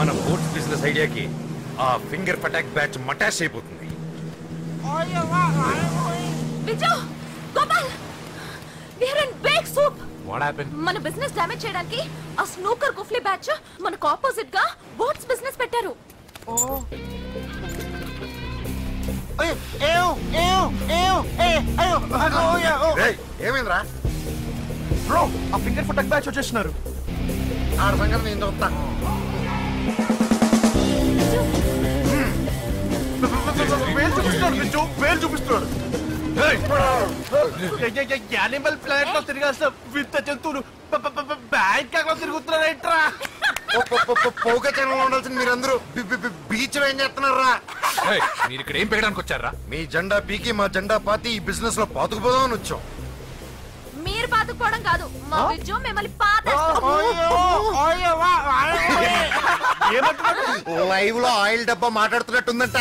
మన boats business ఐడియాకి ఆ finger పటాక్ batch మటాష్ అయిపోతుంది Vijay Gopal we are in big soup what happen మన బిజినెస్ డ్యామేజ్ చేయడానికి ఆ స్నూకర్ కుఫ్లీ బ్యాచ్ మనకు ఆపోజిట్ గా బోట్స్ బిజినెస్ పెట్టారు రేయ్, ఏమైందిరా బ్రో ఆ ఫింగర్ ఫుట్ బ్యాచ్ వచ్చేస్తున్నారు ఆడ సంగతి నేను చూస్తా వేలు చూపిస్తున్నాడు బిచ్చు వేలు చూపిస్తున్నాడు యానిమల్ ప్లానెట్ లో తిరిగాల్సిన వింత జంతువులు బ్యాంకాక్ లో తిరుగుతున్నారేంట్రా పౌక ఛానల్ ఉండాల్సిన మీరందరూ బి- బి- బి- బీచ్ లో ఏం చేస్తున్నారా మీరు ఇక్కడ ఏం పెట్టడానికి వచ్చారా మీ జెండా పీకి మా జెండా పాతి ఈ బిజినెస్ లో పాతుకుపోదామని వచ్చాం మీరు పాతుకుపోవడం కాదు మా విజయ్ మిమ్మల్ని పాత ఏమంటున్నాడు లైవ్ లో ఆయిల్ డబ్బా మాట్లాడుతున్నట్టుందంట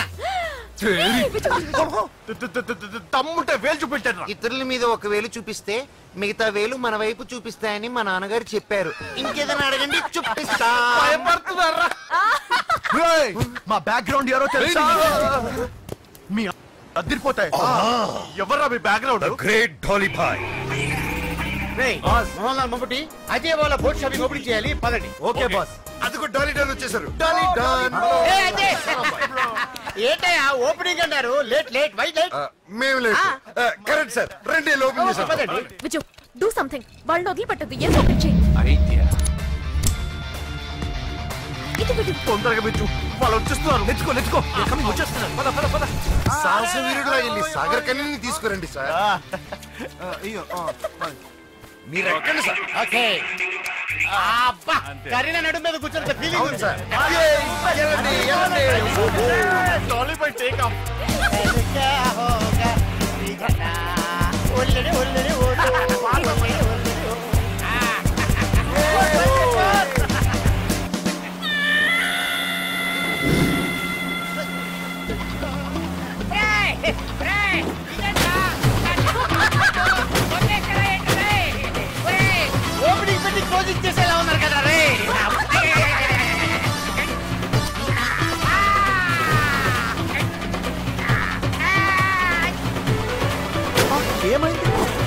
తమ్ముంటే వేలు చూపించాడు ఇతరుల మీద ఒక వేలు చూపిస్తే మిగతా వేలు మన వైపు చూపిస్తాయని మా నాన్నగారు చెప్పారు ఇంకేదైనా అడగండి చూపిస్తా భయపడుతున్నారా రేయ్, మా బ్యాక్గ్రౌండ్ ఎవరో తెలుసా మీ అద్దరిపోతాయి ఎవరా మీ background great Dolly boy Mohanlal Mammootty Ajay వాళ్ళ బోట్ షాపింగ్ ఓపెన్ చేయాలి పదండి ఓకే బాస్ అదిగో డాలీ డాన్ వచ్చేసారు డాలీ డాన్ ఏంటయ్యా ఓపెనింగ్ అన్నారు లేట్ లేట్ వై లేట్ మేము లేదు కరెక్ట్ సార్ రెండే ఓపెన్ చేశారు విజయ్ డూ సంథింగ్ వాళ్ళని వదిలిపెట్టద్దు ఏదో ఒకటి చెయ్యి ఐడియా ఇది విజయ్ తొందరగా బిచ్చు వాళ్ళు వచ్చేస్తున్నారు నెచ్చుకో నెచ్చుకో వచ్చేస్తున్నారు పద పద పద సాహస వీరుడు వెళ్ళి సాగర్ కన్నీ తీసుకురండి సార్ అయ్యో మీరు ఎక్కండి సార్ ఓకే అబ్బా కరీనా నడు మీద కూర్చొని ఫీలింగ్ అవును ఉంది సార్ వెళ్ళండి, వెళ్ళండి. డాలీ బై టేక్ ఆఫ్ क्या होगा दिखना उल्लड़े उल्लड़े ఓపెనింగ్ పెట్టి క్లోజింగ్ చేసేలా ఉన్నారు కదా రే ఏమైంది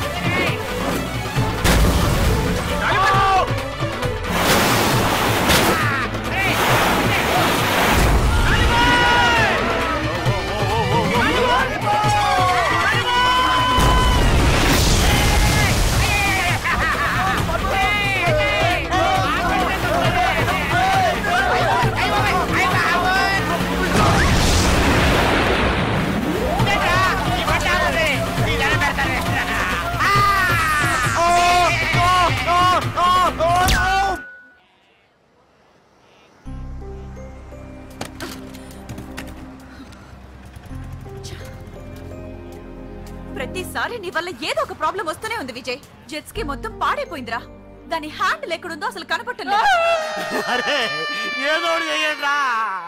ప్రతిసారి నీ వల్ల ఏదో ఒక ప్రాబ్లం వస్తూనే ఉంది విజయ్ జెట్స్ కి మొత్తం పాడైపోయిందిరా దాని హ్యాండిల్ ఎక్కడుందో అసలు కనపడటం లేదు అరే ఏదో ఒకటి చెయ్యండి రా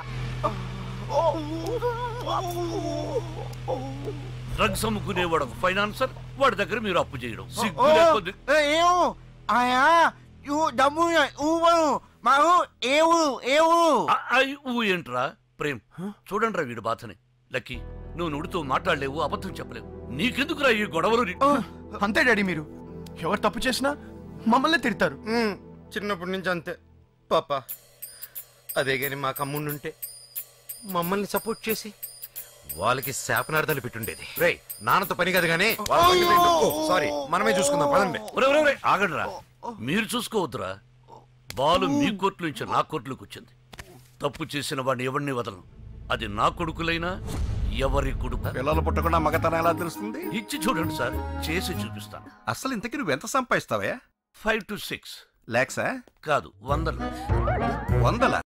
డ్రగ్స్ అమ్ముకునేవాడు ఒక ఫైనాన్సర్ వాడి దగ్గర మీరు అప్పు చేయడం సిగ్గు ఓ లేకపోతే ఏం ఆయా యు డబ్బు ఊవను మాకు ఏ ఊరు ఏ ఊరు ఆ, ఆ, ఊ ఏంట్రా ప్రేమ్ చూడండిరా వీడు బాధని లక్కీ నువ్వు నుడితో మాట్లాడలేవు అబద్ధం చెప్పలేవు నీకెందుకురా ఈ గొడవలు ని- అంతే డాడీ మీరు ఎవరు తప్పు చేసినా మమ్మల్ని తిడతారు మ్మ్. చిన్నప్పటి నుంచి అంతే పాప అదే గాని మాకు అమ్ముండుంటే మమ్మల్ని సపోర్ట్ చేసి వాళ్ళకి శాపనార్థాలు పెట్టుండేది రే నాన్నతో పని కాదు కానీ సారీ మనమే చూసుకుందాం పదండి ఒరే, ఒరే, ఒరే, ఆగండిరా మీరు చూసుకోవద్దురా బాలు మీ కోర్టు నుంచి నా కోర్టులోకి వచ్చింది తప్పు చేసిన వాడిని ఎవరిని వదలను అది నా కొడుకులైనా ఎవరి కొడుకు పిల్లలు పుట్టకుండా మగతనం ఎలా తెలుస్తుంది ఇచ్చి చూడండి సార్ చేసి చూపిస్తాను అసలు ఇంతకీ నువ్వు ఎంత సంపాదిస్తావే ఫైవ్ టు సిక్స్ లేక్సా కాదు వందలు వందల